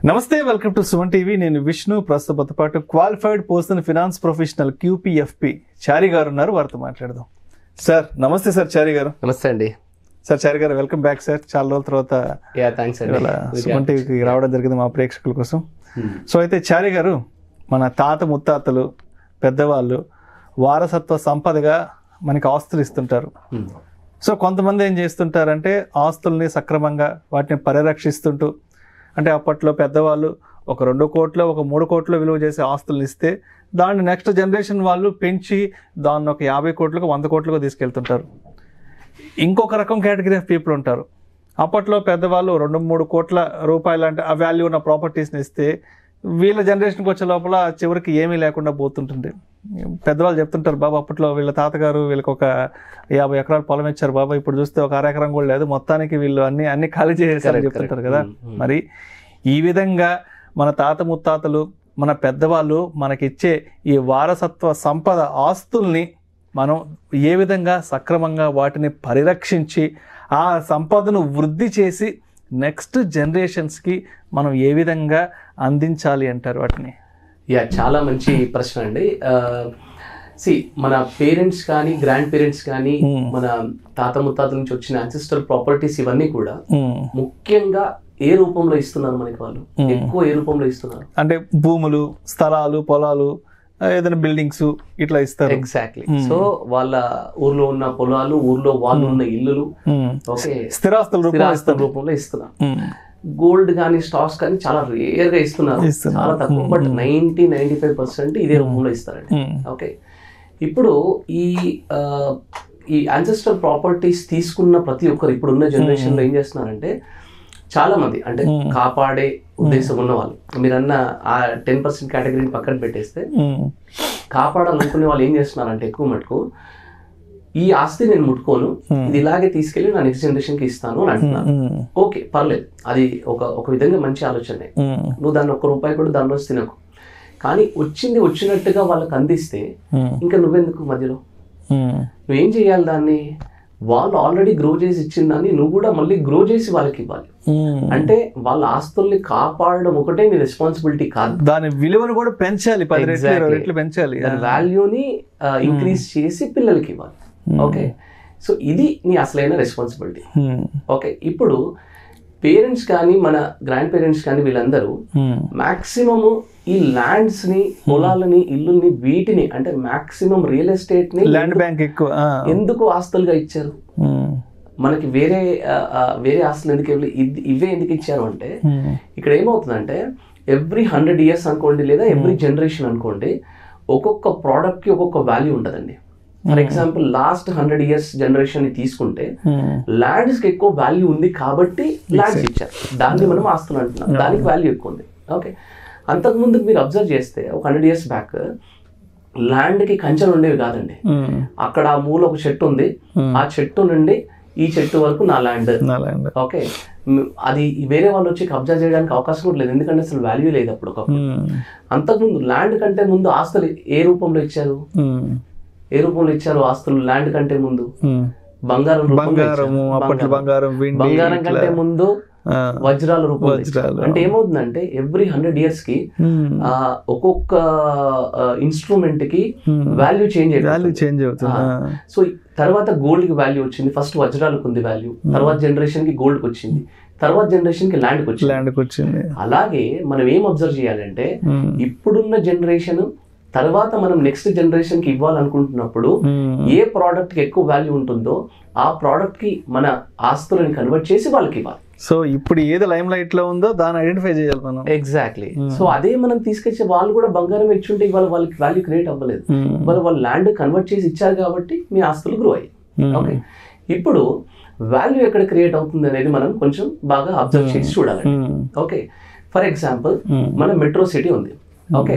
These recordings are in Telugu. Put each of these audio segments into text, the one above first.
నమస్తే వెల్కమ్ టు సుమన్ టీవీ నేను విష్ణు ప్రస్తుతంతో పాటు qualified person finance professional QPFP Chari garu ఉన్నారు వారితో మాట్లాడదాం సార్ నమస్తే సార్ చారి గారు నమస్తే అండి సార్ చారి గారు వెల్కమ్ బ్యాక్ సార్ చాలా రోజుల తర్వాత యా థ్యాంక్స్ అండి ఇవాళ సుమన్ టీవీకి రావడం జరిగింది మా ప్రేక్షకుల కోసం Hmm. సో అయితే చారి గారు మన తాత ముత్తాతలు పెద్దవాళ్ళు వారసత్వ సంపదగా మనకి ఆస్తులు ఇస్తుంటారు Hmm. సో కొంతమంది ఏం చేస్తుంటారంటే ఆస్తుల్ని సక్రమంగా వాటిని పరిరక్షిస్తుంటూ అంటే అప్పట్లో పెద్దవాళ్ళు ఒక రెండు కోట్లు ఒక మూడు కోట్లు విలువ చేసే ఆస్తులను ఇస్తే దాన్ని నెక్స్ట్ జనరేషన్ వాళ్ళు పెంచి దాన్ని ఒక యాభై కోట్లకు వంద కోట్లకు తీసుకెళ్తుంటారు ఇంకొక రకం కేటగిరీ ఆఫ్ పీపుల్ ఉంటారు అప్పట్లో పెద్దవాళ్ళు రెండు మూడు కోట్ల రూపాయలు అంటే ఆ వాల్యూ ఉన్న ప్రాపర్టీస్ని ఇస్తే వీళ్ళ జనరేషన్కి వచ్చే లోపల చివరికి ఏమీ లేకుండా పోతుంటుంది పెద్దవాళ్ళు చెప్తుంటారు బాబా అప్పట్లో వీళ్ళ తాతగారు వీళ్ళకి ఒక యాభై ఎకరాలు పొలం ఇచ్చారు బాబా ఇప్పుడు చూస్తే ఒక అర ఎకరం కూడా లేదు మొత్తానికి వీళ్ళు అన్ని అన్ని ఖాళీ చేసేసారని Correct, చెప్తుంటారు correct. కదా Mm, mm. మరి ఈ విధంగా మన తాత ముత్తాతలు మన పెద్దవాళ్ళు మనకిచ్చే ఈ వారసత్వ సంపద ఆస్తుల్ని మనం ఏ విధంగా సక్రమంగా వాటిని పరిరక్షించి ఆ సంపదను వృద్ధి చేసి నెక్స్ట్ జనరేషన్స్కి మనం ఏ విధంగా అందించాలి అంటారు వాటిని యా చాలా మంచి ప్రశ్న అండి సి మన పేరెంట్స్ కానీ గ్రాండ్ పేరెంట్స్ కానీ Hmm. మన తాత ముత్తాతల నుంచి వచ్చిన అన్సిస్టల్ ప్రాపర్టీస్ ఇవన్నీ కూడా ఉమ్. ముఖ్యంగా ఏ రూపంలో ఇస్తున్నారు మనకి వాళ్ళు Hmm. ఎక్కువ ఏ రూపంలో ఇస్తున్నారు అంటే భూములు స్థలాలు పొలాలు ఆ, ఏదైనా బిల్డింగ్స్ ఇట్లా ఇస్తారు ఎగ్జాక్ట్లీ Hmm. సో వాళ్ళ ఊర్లో ఉన్న పొలాలు ఊర్లో వాళ్ళు ఉన్న ఇల్లులు ఉమ్. ఓకే స్థిరాస్తుల రూపంలో స్థిరాస్తుల ఇస్తారు రూపంలో ఇస్తున్నారు ఉమ్. గోల్డ్ కానీ స్టాక్స్ కానీ చాలా రేర్ గా ఇస్తున్నారు ఇస్తున్నారు. చాలా తక్కువ but ninety ninety five percent ఇదే రూపంలో ఇస్తారండి ఉమ్. ఓకే ఇప్పుడు ఈ ఆ, ఈ అన్సెస్టర్ ప్రాపర్టీస్ తీసుకున్న ప్రతి ఒక్కరు ఇప్పుడున్న జనరేషన్ లో ఏం చేస్తున్నారంటే చాలా మంది అంటే Hmm. కాపాడే ఉద్దేశం ఉన్న వాళ్ళు మీరన్న ఆ టెన్ పర్సెంట్ కేటగిరీని పక్కన పెట్టేస్తే ఉమ్. కాపాడాలనుకునే వాళ్ళు ఏం చేస్తున్నారంటే ఎక్కువ మటుకు ఈ ఆస్తి నేను ముట్టుకోను Hmm. ఇది ఇలాగే తీసుకెళ్లి నా నెక్స్ట్ జనరేషన్ కి ఇస్తాను అని అంటున్నారు ఉమ్. ఓకే పర్లేదు అది ఒక ఒక విధంగా మంచి ఆలోచనే ఉమ్. నువ్వు దాన్ని ఒక్క రూపాయి కూడా దానిలో తినకు కానీ వచ్చింది వచ్చినట్టుగా వాళ్ళకి అందిస్తే ఉమ్. ఇంకా నువ్వెందుకు మధ్యలో ఉమ్. నువ్వేం చేయాలి దాన్ని వాళ్ళు ఆల్రెడీ గ్రో చేసి ఇచ్చిన దాన్ని నువ్వు కూడా మళ్ళీ గ్రో చేసి వాళ్ళకి ఇవ్వాలి ఉమ్. అంటే వాళ్ళ ఆస్తుల్ని కాపాడడం ఒకటే నీ రెస్పాన్సిబిలిటీ కాదు దాని విలువను కూడా పెంచాలి పది రెట్లు ఇరవై Exactly. రెట్లు పెంచాలి దాని వాల్యూని ఇంక్రీజ్ చేసి పిల్లలకి ఇవ్వాలి ఓకే సో ఇది నీ అసలైన రెస్పాన్సిబిలిటీ ఉమ్. ఓకే ఇప్పుడు పేరెంట్స్ కానీ మన గ్రాండ్ పేరెంట్స్ కానీ వీళ్ళందరూ ఉమ్. మాక్సిమము ఈ ల్యాండ్స్ ని పొలాలని ఇల్లుల్ని వీటిని అంటే మాక్సిమం రియల్ ఎస్టేట్ ని ల్యాండ్ బ్యాంక్ ఎక్కువ ఆ. ఎందుకు ఆస్తులుగా ఇచ్చారు ఉమ్. మనకి వేరే ఆ, ఆ, వేరే ఆస్తులు ఎందుకు ఇవ్వలే ఇది- ఇవే ఎందుకు ఇచ్చారు అంటే ఉమ్. ఇక్కడ ఏమవుతుందంటే ఎవ్రీ హండ్రెడ్ ఇయర్స్ అనుకోండి లేదా ఎవ్రీ జనరేషన్ అనుకోండి ఒక్కొక్క product కి ఒక్కొక్క వాల్యూ ఉంటుందండి for example last hundred years generation ని తీసుకుంటే ఉమ్. ల్యాండ్స్ కి ఎక్కువ వాల్యూ ఉంది కాబట్టి ల్యాండ్స్ ఇచ్చారు దాన్ని మనం ఆస్తులు అంటున్నాం దానికి వాల్యూ ఎక్కువ ఉంది ఓకే అంతకుముందు మీరు అబ్జర్వ్ చేస్తే ఒక హండ్రెడ్ ఇయర్స్ బ్యాక్ ల్యాండ్ కి కంచెలు ఉండేవి కాదండి ఉమ్. అక్కడ ఆ మూల ఒక చెట్టు ఉంది Hmm. ఆ చెట్టు నుండి ఈ చెట్టు వరకు నా ల్యాండ్ నా ల్యాండ్ ఓకే మ్, అది వేరే వాళ్ళు వచ్చి కబ్జా చేయడానికి అవకాశం కూడా లేదు ఎందుకంటే అసలు వాల్యూ లేదు అప్పుడు ఒకప్పుడు ఉమ్. అంతకుముందు ల్యాండ్ కంటే ముందు ఆస్తులు ఏ రూపంలో ఇచ్చారు ఉమ్. ఏ రూపంలో ఇచ్చారు ఆస్తులు ల్యాండ్ కంటే ముందు ఉమ్. బంగారం రూపంలో బంగారము ఇచ్చారు. అప్పట్లో బంగారం వెండి బంగారం ఇట్లా. కంటే ముందు ఆ. వజ్రాల రూపంలో ఇచ్చారు. వజ్రాలు. అంటే ఏమవుతుందంటే ఎవ్రీ హండ్రెడ్ ఇయర్స్ కి ఉమ్. ఆ, ఒక్కొక్క ఇన్స్ట్రుమెంట్ కి Hmm. Value change value change అవుతుంది ఆ. సో తర్వాత గోల్డ్ కి వాల్యూ వచ్చింది ఫస్ట్ వజ్రాలకు ఉంది వాల్యూ తర్వాత జనరేషన్ కి గోల్డ్ కి వచ్చింది తర్వాత జనరేషన్ కి ల్యాండ్ కి వచ్చింది ల్యాండ్కి వచ్చింది అలాగే మనం ఏం అబ్జర్వ్ చేయాలంటే ఉమ్. ఇప్పుడున్న జనరేషన్ తర్వాత మనం నెక్స్ట్ జనరేషన్ కి ఇవ్వాలనుకుంటున్నప్పుడు ఉమ్. ఏ ప్రోడక్ట్ కి ఎక్కువ వాల్యూ ఉంటుందో ఆ ప్రోడక్ట్ కి మన ఆస్తులను కన్వర్ట్ చేసి వాళ్ళకి ఇవ్వాలి సో ఇప్పుడు ఏది లైమ్ లైట్ లో ఉందో దాన్ని ఐడెంటిఫై చేయాలి మనం ఎగ్జాక్ట్లీ సో అదే మనం తీసుకొచ్చే వాళ్ళు కూడా బంగారం ఇచ్చుంటే ఇవాళ వాళ్ళకి వాల్యూ క్రియేట్ అవ్వలేదు ఉమ్. ఇవాళ వాళ్ళు ల్యాండ్ కన్వర్ట్ చేసి ఇచ్చారు కాబట్టి మీ ఆస్తులు గ్రో అయ్యాయి ఉమ్. ఓకే ఇప్పుడు వాల్యూ ఎక్కడ క్రియేట్ అవుతుంది అనేది మనం కొంచెం బాగా అబ్జర్వ్ చేసి చూడాలి um. Okay for example um. మన మెట్రో సిటీ ఉంది ఓకే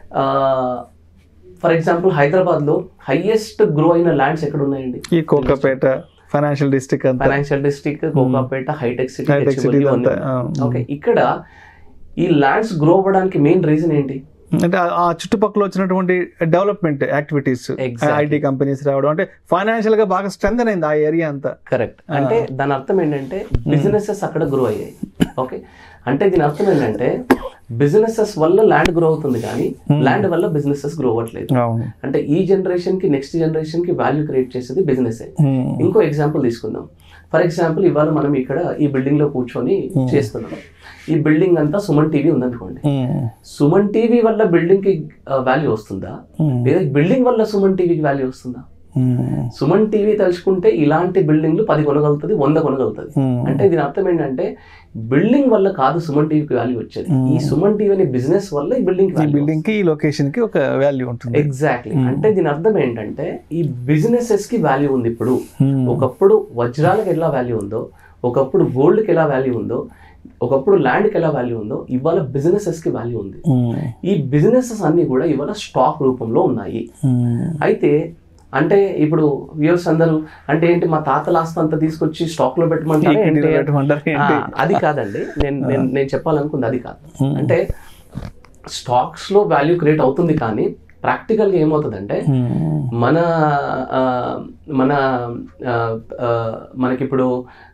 ఫర్ ఎగ్జాంపుల్ హైదరాబాద్ లో హైయెస్ట్ గ్రో అయిన ల్యాండ్స్ ఎక్కడ ఉన్నాయండి ఈ కోకపేట ఫైనాన్షియల్ డిస్ట్రిక్ట్ అంతా financial district Kokapet hitech city hitech city అంతా ఆ. ఓకే ఇక్కడ ఈ ల్యాండ్స్ గ్రో అవ్వడానికి మెయిన్ రీజన్ ఏంటి అంటే ఆ- ఆ చుట్టుపక్కల వచ్చినటువంటి development activities Exactly. IT companies రావడం అంటే ఫైనాన్షియల్ గా బాగా స్ట్రెంగ్ అయింది ఆ ఏరియా అంతా కరెక్ట్ అంటే దాని అర్థం ఏంటంటే బిజినెసెస్ అక్కడ గ్రో అయ్యాయి ఓకే అంటే దీని అర్థం ఏంటంటే బిజినెసెస్ వల్ల ల్యాండ్ గ్రో అవుతుంది కానీ ల్యాండ్ వల్ల బిజినెసెస్ గ్రో అవ్వట్లేదు అవును అంటే ఈ జనరేషన్ కి నెక్స్ట్ జనరేషన్ కి వాల్యూ క్రియేట్ చేసేది బిజినెస్ ఉమ్, ఇంకో ఎగ్జాంపుల్ తీసుకుందాం ఫర్ ఎగ్జాంపుల్ ఇవాళ మనం ఇక్కడ ఈ బిల్డింగ్ లో కూర్చొని చేస్తున్నాం ఈ బిల్డింగ్ అంతా సుమన్ టీవీ ఉందనుకోండి ఉమ్, సుమన్ టీవీ వల్ల బిల్డింగ్ కి వాల్యూ వస్తుందా ఉమ్, లేదా బిల్డింగ్ వల్ల సుమన్ టీవీకి వాల్యూ వస్తుందా ఉమ్, సుమన్ టీవీ తలుచుకుంటే ఇలాంటి బిల్డింగ్లు పది కొనగలుగుతుంది వంద కొనగలుగుతుంది ఉమ్, అంటే దీని అర్థం ఏంటంటే బిల్డింగ్ వల్ల కాదు సుమన్ టీవీకి వాల్యూ వచ్చేది ఈ సుమన్ టీవీ అనే బిజినెస్ వల్ల ఈ బిల్డింగ్ ఈ బిల్డింగ్ కి ఈ లొకేషన్ కి ఒక వాల్యూ ఉంటుంది ఎగ్జాక్ట్లీ అంటే దీని అర్థం ఏంటంటే ఈ బిజినెసెస్ కి వాల్యూ ఉంది ఇప్పుడు ఉమ్, ఒకప్పుడు వజ్రాలకు ఎలా వాల్యూ ఉందో ఒకప్పుడు గోల్డ్ కి ఎలా వాల్యూ ఉందో ఒకప్పుడు ల్యాండ్ కి ఎలా వాల్యూ ఉందో ఇవాళ బిజినెసెస్ కి వాల్యూ ఉంది ఉమ్, ఈ బిజినెసెస్ అన్ని కూడా ఇవాళ స్టాక్ రూపంలో ఉన్నాయి ఉమ్, అయితే అంటే ఇప్పుడు వ్యూవర్స్ అందరూ అంటే ఏంటి మా తాతల ఆస్తి అంతా తీసుకొచ్చి స్టాక్ లో పెట్టమంటారా ఈక్విటీలో ఏంటి? పెట్టమంటారా ఆ, ఏంటి? అది కాదండి నేను నేను నేను చెప్పాలనుకుంది అది కాదు ఉమ్, అంటే స్టాక్స్ లో వాల్యూ క్రియేట్ అవుతుంది కానీ ప్రాక్టికల్ గా ఏమవుతుందంటే ఉమ్, మన ఆ, మన ఆ, ఆ, మనకిప్పుడు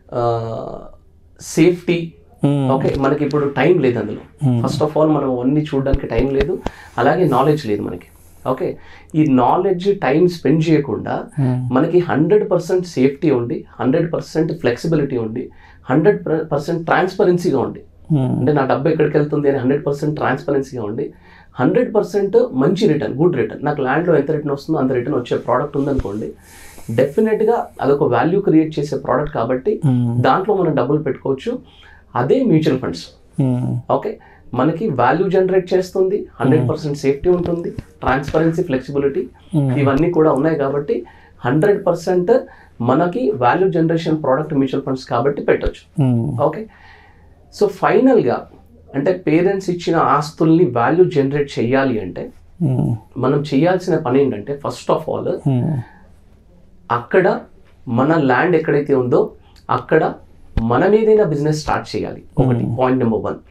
సేఫ్టీ ఉమ్, ఓకే మనకి ఇప్పుడు టైం లేదు అందులో Hmm. ఫస్ట్ ఆఫ్ ఆల్ మనం అన్ని చూడడానికి టైం లేదు అలాగే నాలెడ్జ్ లేదు మనకి ఓకే ఈ నాలెడ్జ్ టైం స్పెండ్ చేయకుండా ఉమ్, మనకి హండ్రెడ్ పర్సెంట్ సేఫ్టీ ఉండి హండ్రెడ్ పర్సెంట్ ఫ్లెక్సిబిలిటీ ఉండి హండ్రెడ్ పర్సెంట్ ట్రాన్స్పరెన్సీగా ఉండి ఉమ్, అంటే నా డబ్బు ఎక్కడికి వెళ్తుంది అని హండ్రెడ్ పర్సెంట్ ట్రాన్స్పరెన్సీగా ఉండి హండ్రెడ్ పర్సెంట్ మంచి రిటర్న్ గుడ్ రిటర్న్ నాకు ల్యాండ్లో ఎంత రిటర్న్ వస్తుందో అంత రిటర్న్ వచ్చే ప్రోడక్ట్ ఉందనుకోండి డెఫినెట్గా అదొక వాల్యూ క్రియేట్ చేసే ప్రోడక్ట్ కాబట్టి ఉమ్, దాంట్లో మనం డబ్బులు పెట్టుకోవచ్చు అదే మ్యూచువల్ ఫండ్స్ ఉమ్, ఓకే మనకి వాల్యూ జనరేట్ చేస్తుంది హండ్రెడ్ పర్సెంట్ సేఫ్టీ ఉంటుంది ట్రాన్స్పరెన్సీ ఫ్లెక్సిబిలిటీ Hmm. ఇవన్నీ కూడా ఉన్నాయి కాబట్టి హండ్రెడ్ పర్సెంట్ మనకి value generation product mutual funds కాబట్టి పెట్టొచ్చు ఉమ్, ఓకే సో ఫైనల్గా అంటే పేరెంట్స్ ఇచ్చిన ఆస్తుల్ని వాల్యూ జనరేట్ చేయాలి అంటే ఉమ్, మనం చేయాల్సిన పని ఏంటంటే ఫస్ట్ ఆఫ్ ఆల్ ఉమ్, అక్కడ మన ల్యాండ్ ఎక్కడైతే ఉందో అక్కడ మనం ఏదైనా బిజినెస్ స్టార్ట్ చేయాలి ఒకటి పాయింట్ నెంబర్ వన్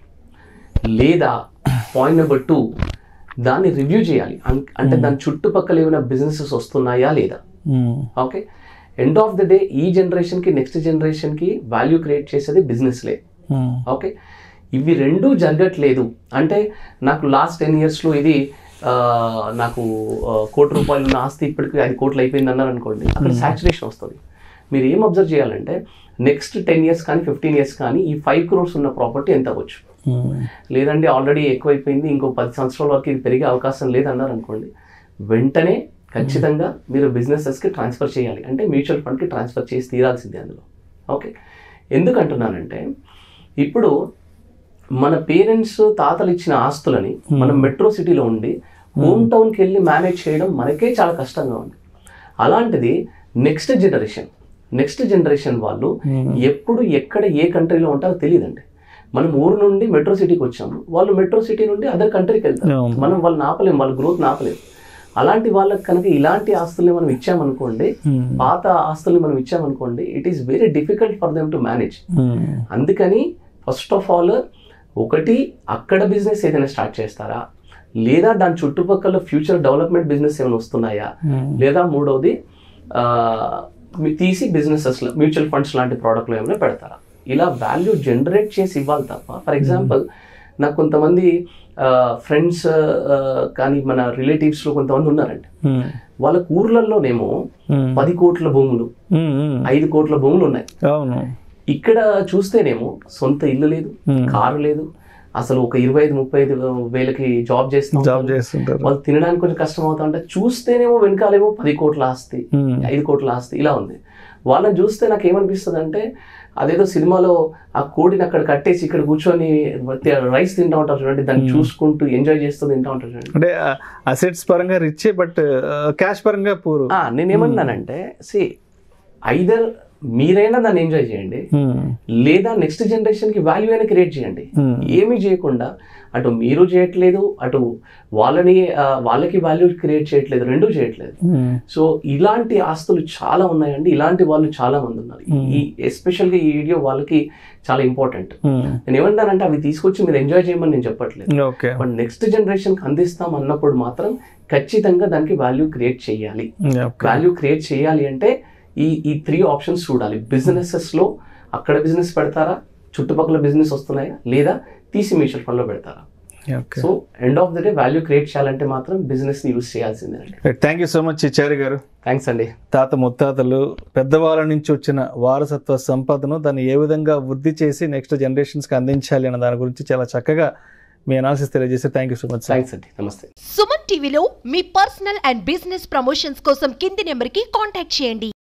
లేదా పాయింట్ నెంబర్ టూ దాన్ని రివ్యూ చేయాలి అం- అంటే దాని చుట్టుపక్కల ఏమైనా బిజినెసెస్ వస్తున్నాయా లేదా um, okay end of the day ఈ జనరేషన్కి నెక్స్ట్ జనరేషన్కి వాల్యూ క్రియేట్ చేసేది బిజినెస్లే ఉమ్, ఓకే ఇవి రెండూ జరగట్లేదు అంటే నాకు లాస్ట్ టెన్ ఇయర్స్లో ఇది ఆ, నాకు ఆ, కోటి రూపాయలు ఉన్న ఆస్తి ఇప్పటికి ఐదు కోట్లు అయిపోయింది అన్నారు అనుకోండి అక్కడ సాచురేషన్ వస్తుంది మీరు ఏం అబ్జర్వ్ చేయాలంటే నెక్స్ట్ టెన్ ఇయర్స్ కానీ ఫిఫ్టీన్ ఇయర్స్ కానీ ఈ ఫైవ్ క్రోర్స్ ఉన్న ప్రాపర్టీ ఎంత అవ్వచ్చు ఉమ్, లేదంటే ఆల్రెడీ ఎక్కువైపోయింది ఇంకో పది సంవత్సరాల వరకు ఇది పెరిగే అవకాశం లేదన్నారు అనుకోండి వెంటనే ఖచ్చితంగా మీరు బిజినెసెస్కి ట్రాన్స్ఫర్ చేయాలి అంటే మ్యూచువల్ ఫండ్కి ట్రాన్స్ఫర్ చేసి తీరాల్సిందే అందులో ఓకే ఎందుకు అంటున్నానంటే ఇప్పుడు మన పేరెంట్స్ తాతలు ఇచ్చిన ఆస్తులని మనం మెట్రో సిటీలో ఉండి హోమ్ టౌన్కి వెళ్ళి మేనేజ్ చేయడం మనకే చాలా కష్టంగా ఉంది అలాంటిది నెక్స్ట్ జనరేషన్ నెక్స్ట్ జనరేషన్ వాళ్ళు ఎప్పుడు ఎక్కడ ఏ కంట్రీలో ఉంటారో తెలియదండి మనం ఊరు నుండి మెట్రో సిటీకి వచ్చాము వాళ్ళు మెట్రో సిటీ నుండి అదర్ కంట్రీకి వెళ్తారు అవును. మనం వాళ్ళని ఆపలేం వాళ్ళ గ్రోత్ ఆపలేం అలాంటి వాళ్ళకి కనుక ఇలాంటి ఆస్తుల్ని మనం ఇచ్చామనుకోండి ఉమ్, పాత ఆస్తుల్ని మనం ఇచ్చామనుకోండి it is very difficult for them to manage um, అందుకని ఫస్ట్ ఆఫ్ ఆల్ ఒకటి అక్కడ బిజినెస్ ఏదైనా స్టార్ట్ చేస్తారా లేదా దాని చుట్టుపక్కల ఫ్యూచర్ డెవలప్మెంట్ బిజినెస్ ఏమైనా వస్తున్నాయా ఉమ్, లేదా మూడవది ఆ, మీ- తీసి బిజినెసెస్ మ్యూచువల్ ఫండ్స్ లాంటి ప్రోడక్ట్లు ఏమైనా పెడతారా ఇలా వాల్యూ జనరేట్ చేసి ఇవ్వాలి తప్ప ఫర్ ఎగ్జాంపుల్ నాకు కొంతమంది ఫ్రెండ్స్ కానీ మన రిలేటివ్స్లో కొంతమంది ఉన్నారండి ఉమ్, వాళ్ళ ఊర్లలోనేమో ఉమ్, పది కోట్ల భూములు ఉమ్, ఉమ్, ఐదు కోట్ల భూములు ఉన్నాయి అవును ఇక్కడ చూస్తేనేమో సొంత ఇల్లు లేదు ఉమ్, కారు లేదు అసలు ఒక ఇరవై ఐదు ముప్పై ఐదు వేలకి జాబ్ చేస్తాం జాబ్ చేస్తుంటారు వాళ్ళు తినడానికి కొంచెం కష్టం అవుతా ఉంటే చూస్తేనేమో వెనకాలేమో పది కోట్ల ఆస్తి ఉమ్, ఐదు కోట్ల ఆస్తి ఇలా ఉంది వాళ్ళని చూస్తే నాకు ఏమనిపిస్తుంది అంటే అదేదో సినిమాలో ఆ కోడిని అక్కడ కట్టేసి ఇక్కడ కూర్చొని రైస్ తింటా ఉంటారు చూడండి దాన్ని చూసుకుంటూ ఎంజాయ్ చేస్తూ తింటా ఉంటారు చూడండి అంటే అసెట్స్ పరంగా రిచ్ బట్ క్యాష్ పరంగా పూర్ ఆ, నేనేమన్నానంటే సి ఐదర్ మీరైనా దాన్ని ఎంజాయ్ చేయండి లేదా నెక్స్ట్ జనరేషన్ కి వాల్యూ అయినా క్రియేట్ చేయండి ఏమీ చేయకుండా అటు మీరు చేయట్లేదు అటు వాళ్ళని ఆ, వాళ్ళకి వాల్యూ క్రియేట్ చేయట్లేదు రెండూ చేయట్లేదు సో ఇలాంటి ఆస్తులు చాలా ఉన్నాయండి ఇలాంటి వాళ్ళు చాలా మంది ఉన్నారు ఈ ఎస్పెషల్గా ఈ వీడియో వాళ్ళకి చాలా ఇంపార్టెంట్ నేను ఏమంటానంటే అవి తీసుకొచ్చి మీరు ఎంజాయ్ చేయమని నేను చెప్పట్లేదు ఓకే బట్ నెక్స్ట్ జనరేషన్కి అందిస్తాం అన్నప్పుడు మాత్రం ఖచ్చితంగా దానికి వాల్యూ క్రియేట్ చేయాలి ఓకే వాల్యూ క్రియేట్ చేయాలి అంటే ఈ ఈ త్రీ ఆప్షన్స్ చూడాలి బిజినెసెస్ లో అక్కడ బిజినెస్ పెడతారా చుట్టుపక్కల బిజినెస్ వస్తున్నాయా లేదా తీసి మ్యూచువల్ ఫండ్లో పెడతారా okay so end of the day value create చేయాలంటే మాత్రం బిజినెస్ని యూస్ చేయాల్సిందేనండి thank you so much Chari garu thanks అండి తాత ముత్తాతలు పెద్దవాళ్ళ నుంచి వచ్చిన వారసత్వ సంపదను దాన్ని ఏ విధంగా వృద్ధి చేసి నెక్స్ట్ జనరేషన్స్కి అందించాలి అన్న దాని గురించి చాలా చక్కగా మీ అనాలిసిస్ తెలియజేసి thank you so much thanks అండి నమస్తే సుమన్ టీవీలో మీ పర్సనల్ అండ్ బిజినెస్ ప్రమోషన్స్ కోసం కింది నెంబర్కి కాంటాక్ట్ చేయండి